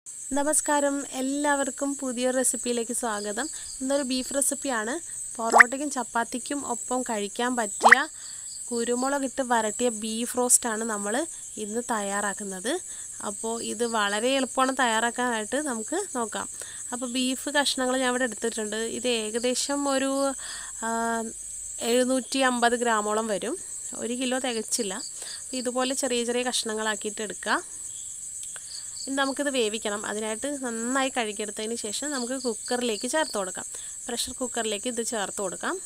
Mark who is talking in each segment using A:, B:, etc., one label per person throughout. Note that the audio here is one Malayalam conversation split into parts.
A: നമസ്കാരം എല്ലാവർക്കും പുതിയ റെസിപ്പിയിലേക്ക് സ്വാഗതം ഇന്നൊരു ബീഫ് റെസിപ്പിയാണ് പൊറോട്ടയ്ക്കും ചപ്പാത്തിക്കും ഒപ്പം കഴിക്കാൻ പറ്റിയ കുരുമുളകിട്ട് വരട്ടിയ ബീഫ് റോസ്റ്റാണ് നമ്മൾ ഇന്ന് തയ്യാറാക്കുന്നത് അപ്പോൾ ഇത് വളരെ എളുപ്പമാണ് തയ്യാറാക്കാനായിട്ട് നമുക്ക് നോക്കാം അപ്പോൾ ബീഫ് കഷ്ണങ്ങൾ ഞാൻ ഇവിടെ എടുത്തിട്ടുണ്ട് ഇത് ഏകദേശം ഒരു ആ, എഴുന്നൂറ്റി അമ്പത് ഗ്രാമോളം വരും ഒരു കിലോ തികച്ചില്ല അപ്പോൾ ഇതുപോലെ ചെറിയ ചെറിയ കഷ്ണങ്ങളാക്കിയിട്ട് എടുക്കുക ഇനി നമുക്കിത് വേവിക്കണം അതിനായിട്ട് നന്നായി കഴുകിയെടുത്തതിന് ശേഷം നമുക്ക് കുക്കറിലേക്ക് ചേർത്ത് കൊടുക്കാം പ്രഷർ കുക്കറിലേക്ക് ഇത് ചേർത്ത് കൊടുക്കാം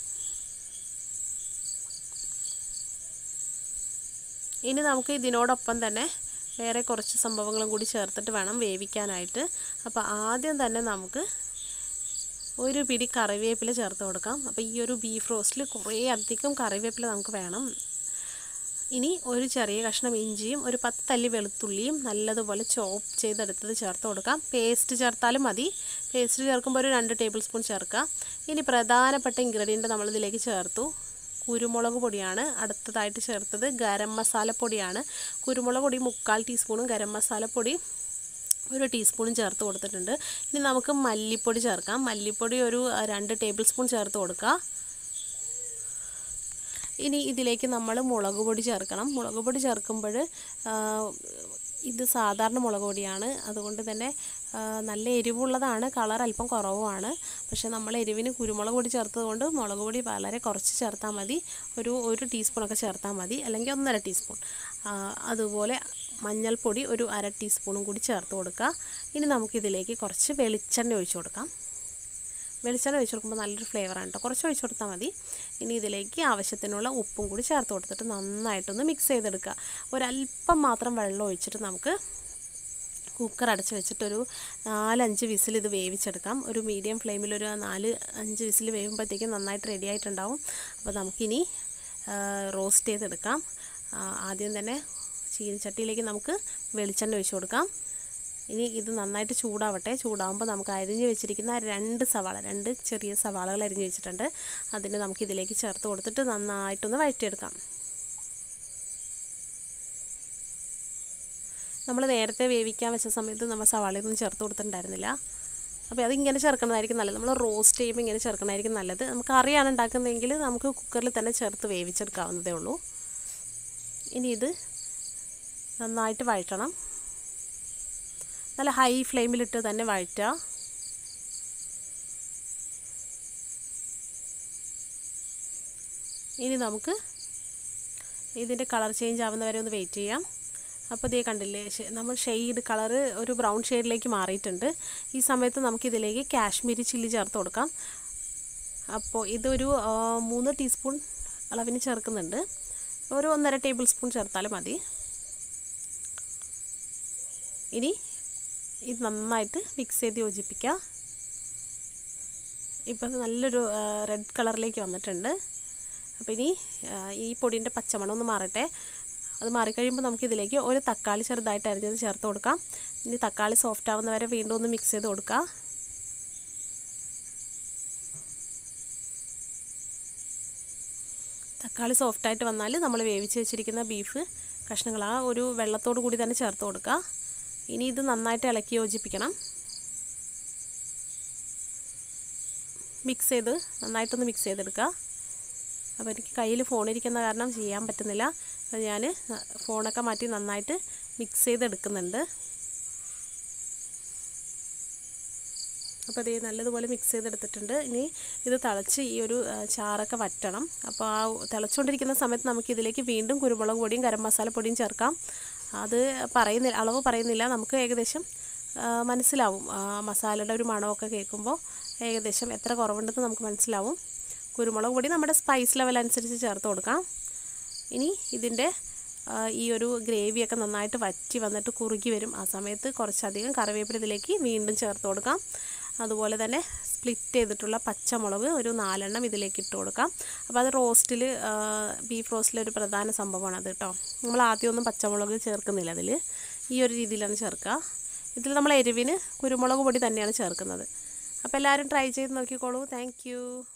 A: ഇനി നമുക്ക് ഇതിനോടൊപ്പം തന്നെ വേറെ കുറച്ച് സംഭവങ്ങളും കൂടി ചേർത്തിട്ട് വേണം വേവിക്കാനായിട്ട് അപ്പോൾ ആദ്യം തന്നെ നമുക്ക് ഒരു പിടി കറിവേപ്പില ചേർത്ത് കൊടുക്കാം അപ്പോൾ ഈ ഒരു ബീഫ് റോസ്റ്റിൽ കുറേ അധികം കറിവേപ്പില നമുക്ക് വേണം ഇനി ഒരു ചെറിയ കഷ്ണം ഇഞ്ചിയും ഒരു പത്തല്ലി വെളുത്തുള്ളിയും നല്ലതുപോലെ ചോപ്പ് ചെയ്തെടുത്തത് ചേർത്ത് കൊടുക്കാം പേസ്റ്റ് ചേർത്താലും മതി പേസ്റ്റ് ചേർക്കുമ്പോൾ ഒരു രണ്ട് ടേബിൾ സ്പൂൺ ചേർക്കുക ഇനി പ്രധാനപ്പെട്ട ഇൻഗ്രീഡിയൻറ്റ് നമ്മളിതിലേക്ക് ചേർത്തു കുരുമുളക് പൊടിയാണ് അടുത്തതായിട്ട് ചേർത്തത് ഗരം മസാലപ്പൊടിയാണ് കുരുമുളക് പൊടി മുക്കാൽ ടീസ്പൂണും ഗരം മസാലപ്പൊടി ഒരു ടീസ്പൂണും ചേർത്ത് കൊടുത്തിട്ടുണ്ട് ഇനി നമുക്ക് മല്ലിപ്പൊടി ചേർക്കാം മല്ലിപ്പൊടി ഒരു ആ, രണ്ട് ടേബിൾ സ്പൂൺ ചേർത്ത് കൊടുക്കുക ഇനി ഇതിലേക്ക് നമ്മൾ മുളക് പൊടി ചേർക്കണം മുളക് പൊടി ചേർക്കുമ്പോൾ ഇത് സാധാരണ മുളക് പൊടിയാണ് അതുകൊണ്ട് തന്നെ ആ, നല്ല എരിവുള്ളതാണ് കളർ അല്പം കുറവുമാണ് പക്ഷേ നമ്മൾ എരിവിന് കുരുമുളക് പൊടി ചേർത്തത് കൊണ്ട് മുളക് പൊടി വളരെ കുറച്ച് ചേർത്താൽ മതി ഒരു ഒരു ടീസ്പൂണൊക്കെ ചേർത്താൽ മതി അല്ലെങ്കിൽ ഒന്നര ടീസ്പൂൺ ആ, അതുപോലെ മഞ്ഞൾപ്പൊടി ഒരു അര ടീസ്പൂണും കൂടി ചേർത്ത് കൊടുക്കുക ഇനി നമുക്കിതിലേക്ക് കുറച്ച് വെളിച്ചെണ്ണ ഒഴിച്ചു കൊടുക്കാം വെളിച്ചെണ്ണ ഒഴിച്ച് കൊടുക്കുമ്പോൾ നല്ലൊരു ഫ്ലേവറാണ് കേട്ടോ കുറച്ച് ഒഴിച്ച് കൊടുത്താൽ മതി ഇനി ഇതിലേക്ക് ആവശ്യത്തിനുള്ള ഉപ്പും കൂടി ചേർത്ത് കൊടുത്തിട്ട് നന്നായിട്ടൊന്ന് മിക്സ് ചെയ്തെടുക്കുക ഒരല്പം മാത്രം വെള്ളം ഒഴിച്ചിട്ട് നമുക്ക് കുക്കർ അടച്ച് വെച്ചിട്ടൊരു നാലഞ്ച് വിസിൽ ഇത് വേവിച്ചെടുക്കാം ഒരു മീഡിയം ഫ്ലെയിമിൽ ഒരു നാല് അഞ്ച് വിസിൽ വേവുമ്പോഴത്തേക്കും നന്നായിട്ട് റെഡി ആയിട്ടുണ്ടാവും അപ്പോൾ നമുക്കിനി റോസ്റ്റ് ചെയ്തെടുക്കാം ആ, ആദ്യം തന്നെ ചീനിച്ചട്ടിയിലേക്ക് നമുക്ക് വെളിച്ചെണ്ണ ഒഴിച്ച് കൊടുക്കാം ഇനി ഇത് നന്നായിട്ട് ചൂടാവട്ടെ ചൂടാവുമ്പോൾ നമുക്ക് അരിഞ്ഞ് വെച്ചിരിക്കുന്ന രണ്ട് സവാള രണ്ട് ചെറിയ സവാളകൾ അരിഞ്ഞ് വെച്ചിട്ടുണ്ട് അതിന് നമുക്ക് ഇതിലേക്ക് ചേർത്ത് കൊടുത്തിട്ട് നന്നായിട്ടൊന്ന് വഴറ്റിയെടുക്കാം നമ്മൾ നേരത്തെ വേവിക്കാൻ വെച്ച സമയത്ത് നമ്മൾ സവാളയൊന്നും ചേർത്ത് കൊടുത്തിട്ടുണ്ടായിരുന്നില്ല അപ്പോൾ അതിങ്ങനെ ചേർക്കുന്നതായിരിക്കും നല്ലത് നമ്മൾ റോസ്റ്റ് ചെയ്യുമ്പോൾ ഇങ്ങനെ ചേർക്കുന്നതായിരിക്കും നല്ലത് നമുക്ക് അറിയാണ് ഉണ്ടാക്കുന്നതെങ്കിൽ നമുക്ക് കുക്കറിൽ തന്നെ ചേർത്ത് വേവിച്ചെടുക്കാവുന്നതേ ഉള്ളൂ ഇനി ഇത് നന്നായിട്ട് വഴറ്റണം നല്ല ഹൈ ഫ്ലെയിമിലിട്ട് തന്നെ വഴറ്റുക ഇനി നമുക്ക് ഇതിൻ്റെ കളർ ചേഞ്ച് ആവുന്ന വരെ ഒന്ന് വെയിറ്റ് ചെയ്യാം അപ്പോൾ ഇതേ കണ്ടില്ലേ ശ- നമ്മൾ ഷെയ്ഡ് കളറ് ഒരു ബ്രൗൺ ഷെയ്ഡിലേക്ക് മാറിയിട്ടുണ്ട് ഈ സമയത്ത് നമുക്കിതിലേക്ക് കാശ്മീരി ചില്ലി ചേർത്ത് കൊടുക്കാം അപ്പോൾ ഇതൊരു ആ, മൂന്ന് ടീസ്പൂൺ അളവിന് ചേർക്കുന്നുണ്ട് ഒരു ഒന്നര ടേബിൾ സ്പൂൺ ചേർത്താലും മതി ഇനി ഇത് നന്നായിട്ട് മിക്സ് ചെയ്ത് യോജിപ്പിക്കുക ഇപ്പം നല്ലൊരു റെഡ് കളറിലേക്ക് വന്നിട്ടുണ്ട് അപ്പോൾ ഇനി ആ, ഈ പൊടിൻ്റെ പച്ചമണം ഒന്ന് മാറട്ടെ അത് മാറിക്കഴിയുമ്പോൾ നമുക്കിതിലേക്ക് ഒരു തക്കാളി ചെറുതായിട്ട് അരിഞ്ഞത് ചേർത്ത് കൊടുക്കാം ഇനി തക്കാളി സോഫ്റ്റ് ആവുന്ന വരെ വീണ്ടും ഒന്ന് മിക്സ് ചെയ്ത് കൊടുക്കുക തക്കാളി സോഫ്റ്റായിട്ട് വന്നാൽ നമ്മൾ വേവിച്ച് വെച്ചിരിക്കുന്ന ബീഫ് കഷ്ണങ്ങൾ ആ ഒരു വെള്ളത്തോടു കൂടി തന്നെ ചേർത്ത് കൊടുക്കുക ഇനി ഇത് നന്നായിട്ട് ഇളക്കി യോജിപ്പിക്കണം മിക്സ് ചെയ്ത് നന്നായിട്ടൊന്ന് മിക്സ് ചെയ്തെടുക്കുക അപ്പോൾ എനിക്ക് കയ്യിൽ ഫോണിരിക്കുന്ന കാരണം ചെയ്യാൻ പറ്റുന്നില്ല അപ്പോൾ ഞാൻ ഫോണൊക്കെ മാറ്റി നന്നായിട്ട് മിക്സ് ചെയ്തെടുക്കുന്നുണ്ട് അപ്പോൾ ഇത് നല്ലതുപോലെ മിക്സ് ചെയ്തെടുത്തിട്ടുണ്ട് ഇനി ഇത് തിളച്ച് ഈ ഒരു ആ, ചാറൊക്കെ വറ്റണം അപ്പോൾ ആ തിളച്ചുകൊണ്ടിരിക്കുന്ന സമയത്ത് നമുക്ക് ഇതിലേക്ക് വീണ്ടും കുരുമുളക് പൊടിയും ഗരം മസാല പൊടിയും ചേർക്കാം അത് പറയുന്നില്ല അളവ് പറയുന്നില്ല നമുക്ക് ഏകദേശം ആ, മനസ്സിലാവും ആ, മസാലയുടെ ഒരു മണമൊക്കെ കേൾക്കുമ്പോൾ ഏകദേശം എത്ര കുറവുണ്ടെന്ന് നമുക്ക് മനസ്സിലാവും കുരുമുളക് പൊടി നമ്മുടെ സ്പൈസ് ലെവൽ അനുസരിച്ച് ചേർത്ത് കൊടുക്കാം ഇനി ഇതിൻ്റെ ആ, ഈ ഒരു ഗ്രേവിയൊക്കെ നന്നായിട്ട് വറ്റി വന്നിട്ട് കുറുകി വരും ആ സമയത്ത് കുറച്ചധികം കറിവേപ്പില ഇതിലേക്ക് വീണ്ടും ചേർത്ത് കൊടുക്കാം അതുപോലെ തന്നെ സ്പ്ലിറ്റ് ചെയ്തിട്ടുള്ള പച്ചമുളക് ഒരു നാലെണ്ണം ഇതിലേക്ക് ഇട്ട് കൊടുക്കാം അപ്പോൾ അത് റോസ്റ്റിൽ ബീഫ് റോസ്റ്റിൽ ഒരു പ്രധാന സംഭവമാണ് അത് കേട്ടോ നമ്മൾ ആദ്യമൊന്നും പച്ചമുളക് ചേർക്കുന്നില്ല അതിൽ ഈ ഒരു രീതിയിലാണ് ചേർക്കുക ഇതിൽ നമ്മൾ എരിവിന് കുരുമുളക് പൊടി തന്നെയാണ് ചേർക്കുന്നത് അപ്പോൾ എല്ലാവരും ട്രൈ ചെയ്ത് നോക്കിക്കോളൂ താങ്ക്